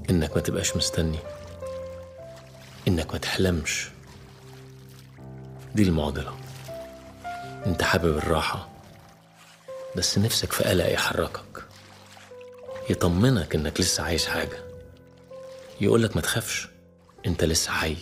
إنك ما تبقاش مستني إنك ما تحلمش دي المعضلة أنت حابب الراحة بس نفسك في قلق يحركك يطمنك إنك لسه عايز حاجة يقولك ما تخافش أنت لسه حي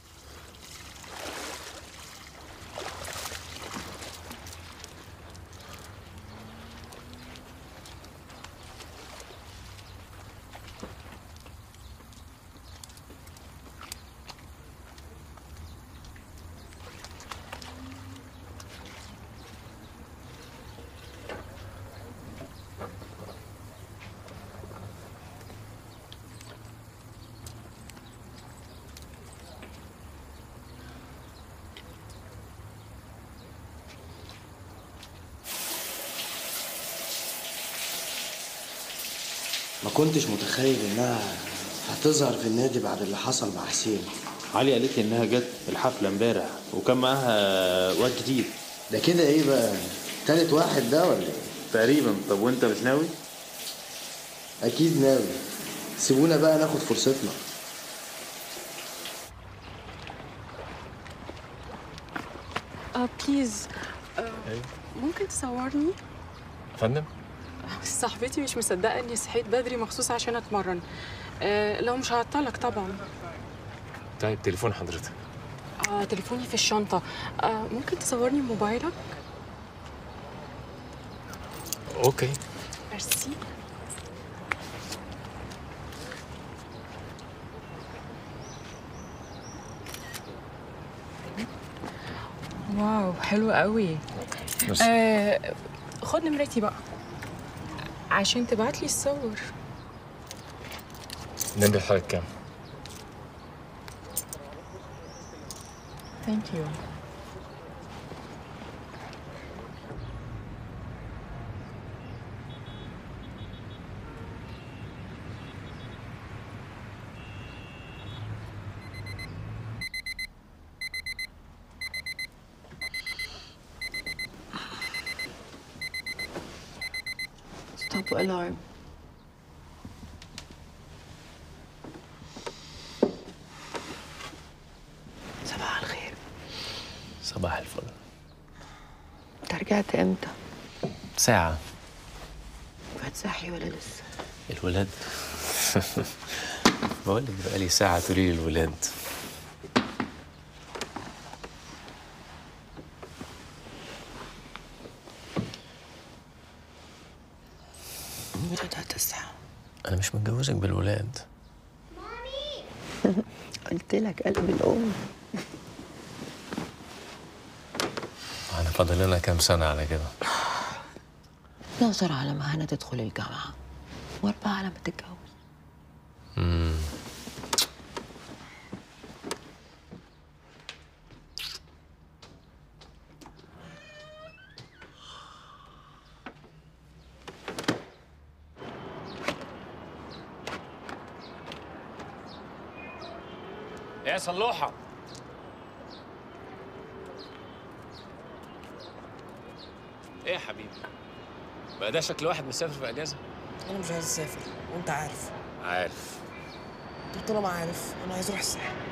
ما كنتش متخيل انها هتظهر في النادي بعد اللي حصل مع حسين علي قالت لي انها جت الحفله امبارح وكان معاها واد جديد ده كده ايه بقى تالت واحد ده ولا ايه تقريبا طب وانت مش ناوي اكيد ناوي سيبونا بقى ناخد فرصتنا اه بليز آه ممكن تصورني فندم صاحبتي مش مصدقه اني صحيت بدري مخصوص عشان اتمرن آه لو مش هعطلك طبعا طيب تليفون حضرتك اه تليفوني في الشنطه آه ممكن تصورني بموبايلك أوكي ميرسي واو حلو قوي بس آه خد نمرتي بقى عشان تبعت لي الصور نمرة حضرتك كام؟ ثانك يو Stop alarm. صباح الخير صباح الفل انت رجعت امتى؟ ساعة هتصحي ولا لسه؟ الولاد بقول لك بقالي ساعة تقولي لي الولاد متى هتصحى؟ أنا مش متجوزك بالولاد قلت لك قلب الام أنا فاضل لنا كام سنة على كده 12 على ما هنا تدخل الجامعة وأربعة على ما تتجوز يا صلوحة ايه يا حبيبي بقى ده شكل واحد مسافر في اجازه انا مش عايز اسافر وانت عارف عارف انت طالما عارف انا عايز اروح الساحل